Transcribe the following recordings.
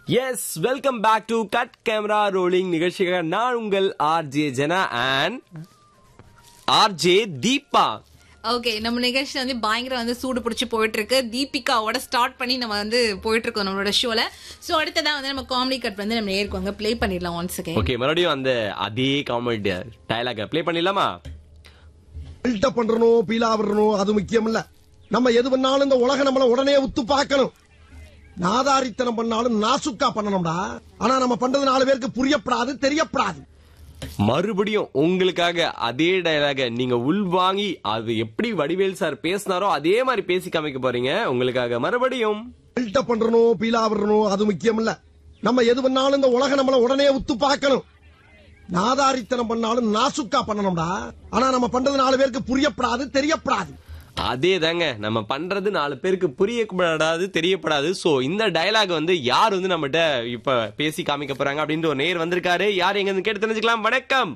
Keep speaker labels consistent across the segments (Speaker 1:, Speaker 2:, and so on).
Speaker 1: S welcome back to cut camera rolling நிகழ்ச்சிக்காக நான் உங்கள் RJ Jana and RJ Deepa
Speaker 2: okay நம்ம நிகழ்ச்சி வந்து பயங்கர வந்து சூடு பிடிச்சி போயிட்டு இருக்கு தீபிகாவோட ஸ்டார்ட் பண்ணி நம்ம வந்து போயிட்டு இருக்கோம் நம்மளோட ஷோல சோ அடுத்ததான் வந்து நம்ம காமெடி கட் வந்து நம்ம நேருக்குவாங்க ப்ளே பண்ணிடலாம் ஒன்ஸ் அகேன்
Speaker 1: ஓகே மறுபடியும் அந்த அதே காமெடி டயலாக ப்ளே பண்ணிடலாமா
Speaker 3: பில்டப் பண்றணும் பீலா விடணும் அது முக்கியம் இல்ல நம்ம எது பண்ணாலும் இந்த உலக நம்மள உடனே உத்து பார்க்கணும் நாதாரித்தனம் பண்ணாலும் நாசுக்கா பண்ணணும்டா ஆனா நம்ம பண்றது நாலு பேருக்கு புரியப்படாது தெரியப்படாது
Speaker 1: மறுபடியும் உங்களுக்காக அதே டயலாக நீங்க உள்வாங்கி அது எப்படி வடிவேல் சார் பேசினாரோ அதே மாதிரி பேசி காமிக்க போறீங்க உங்களுக்காக மறுபடியும்
Speaker 3: பில்டப் பண்றணும் பீலா விடணும் அது முக்கியம் இல்ல நம்ம எது பண்ணாலும் இந்த உலக நம்மள உடனே உத்து பார்க்கணும் நாதாரித்தனம் பண்ணாலும் நாசுக்கா பண்ணணும்டா ஆனா நம்ம பண்றது நாலு பேருக்கு புரியப்படாது தெரியப்படாது
Speaker 1: அதே தாங்க நம்ம பண்றது நாலு பேருக்கு புரியப்படாது தெரியப்படாது சோ இந்த டயலாக் வந்து யார் வந்து நம்மகிட்ட இப்ப பேசி காமிக்க போறாங்க அப்படின்னு ஒரு நேர் வந்திருக்காரு யார் எங்க இருந்து கேட்டு தெரிஞ்சுக்கலாம் வணக்கம்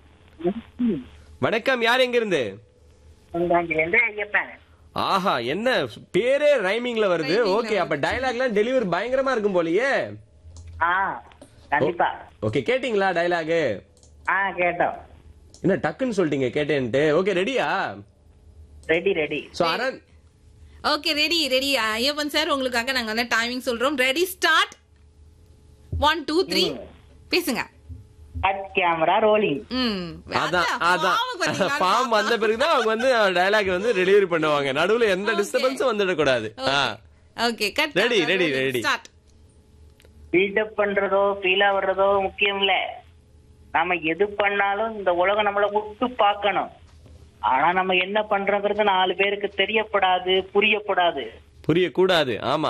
Speaker 1: வணக்கம் யார் எங்க இருந்து
Speaker 4: உண்டாங்கிலேருந்து ஐயப்பன்
Speaker 1: ஆஹா என்ன பேரே ரைமிங்ல வருது ஓகே அப்ப டயலாக்லாம் டெலிவரி பயங்கரமா இருக்கும் போலயே
Speaker 4: ஆ கண்டிப்பா
Speaker 1: ஓகே கேட்டிங்களா டயலாக்
Speaker 4: ஆ கேட்டோம்
Speaker 1: என்ன டக்குன்னு சொல்லிட்டீங்க கேட்டேன்ட்டு ஓகே ரெடியா
Speaker 4: ரெடி ரெடி
Speaker 1: சோ அரண்
Speaker 2: okay ready ready Ayyappan sir உங்களுக்காக நாங்க வந்து டைமிங் சொல்றோம் ready start one two three பேசுங்க
Speaker 4: கட் கேமரா ரோலிங்
Speaker 2: ம்
Speaker 1: அதான் அதான்
Speaker 2: பாவம் பாத்தீங்களா?
Speaker 1: ஃபார்ம் வந்த பிறகுதான் அவங்க வந்து டயலாக் வந்து டெலிவரி பண்ணுவாங்க நடுவுல எந்த டிஸ்டர்பன்ஸும் வந்துடக்கூடாது ஆ
Speaker 2: okay cut
Speaker 1: Ready, ready, ready.
Speaker 2: Start
Speaker 4: buildup பண்றதோ ஃபீலா வர்றதோ முக்கியம் இல்ல நாம எது பண்ணாலும் இந்த உலகம் நம்மள உத்து பார்க்கணும் ஆனா நம்ம என்ன பண்றோங்கிறது நாலு பேருக்கு தெரியப்படாது புரியப்படாது
Speaker 1: புரியக்கூடாது ஆமா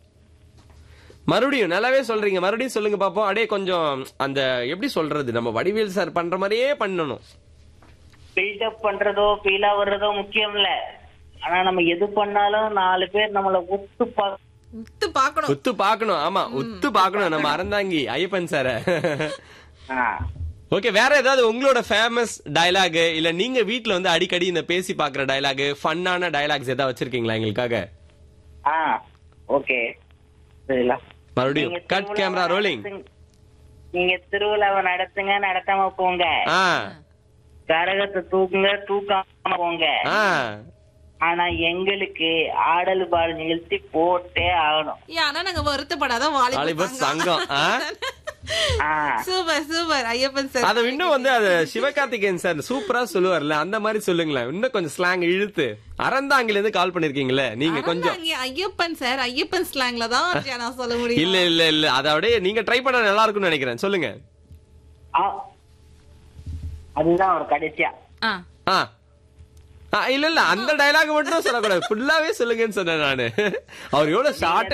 Speaker 1: மறுபடியும் நல்லாவே சொல்றீங்க மறுபடியும் சொல்லுங்க பாப்போம் அப்படியே கொஞ்சம் அந்த எப்படி சொல்றது நம்ம வடிவேல் சார் பண்ற மாதிரியே பண்ணணும்
Speaker 4: பில்டப் பண்றதோ ஃபீலா வர்றதோ முக்கியம் இல்ல ஆனா நம்ம எது பண்ணாலும் நாலு பேர் நம்மள உத்து பார்க்க
Speaker 2: உத்து பார்க்கணும்
Speaker 1: உத்து பார்க்கணும் ஆமா உத்து பார்க்கணும் நம்ம அறந்தாங்கி ஐயப்பன் சார
Speaker 4: ஆ.
Speaker 1: ஓகே வேற ஏதாவது உங்களோட ஃபேமஸ் டயலாக் இல்ல நீங்க வீட்ல வந்து அடிக்கடி இந்த பேசி பாக்குற டயலாக் ஃபன்னான டயலாக்ஸ் ஏதாவது வச்சிருக்கீங்களா எங்களுக்காக
Speaker 4: ஆ ஓகே சரிங்களா
Speaker 1: மறுபடியும்
Speaker 4: நீங்க
Speaker 1: கட்
Speaker 4: திருவிழாவை
Speaker 1: கேமரா ரோலிங்
Speaker 4: நடத்துங்க. நீங்க திருவிழாவை நடத்துங்க நடத்தாம போங்க
Speaker 1: ஆ
Speaker 4: கரகத்தை தூக்குங்க தூக்காம போங்க
Speaker 1: ஆ
Speaker 4: ஆனா எங்களுக்கு ஆடல் பாடல் நிகழ்ச்சி போட்டே ஆகணும்
Speaker 2: ஏன், ஆனா நாங்க வருத்தப்படாத
Speaker 1: வாலிப
Speaker 2: வாலிப
Speaker 1: சங்கம் ஆ?
Speaker 4: ஆ
Speaker 2: சூப்பர் சூப்பர் ஐயப்பன் சார்
Speaker 1: அத இன்னும் வந்து அது சிவகார்த்திகேயன் சார் சூப்பரா சொல்லுவார்ல அந்த மாதிரி சொல்லுங்களேன் இன்னும் கொஞ்சம் ஸ்லாங் இழுத்து அறந்தாங்கில இருந்து கால் பண்ணிருக்கீங்களே நீங்க கொஞ்சம்
Speaker 2: அறந்தாங்கி ஐயப்பன் சார் ஐயப்பன் ஸ்லாங்ல தான் நான் சொல்ல முடியும்
Speaker 1: இல்ல இல்ல இல்ல அத அப்படியே நீங்க ட்ரை பண்ண நல்லா இருக்கும்னு நினைக்கிறேன் சொல்லுங்க
Speaker 4: ஆ. அதுதான் ஒரு கடைசியா
Speaker 2: ஆ
Speaker 1: ஆ ஆ, இல்ல இல்ல அந்த டயலாக் மட்டும் சொல்லக்கூடாது ஃபுல்லாவே சொல்லுங்கன்னு சொன்னேன் நானு அவர் எவ்வளவு ஷார்ட்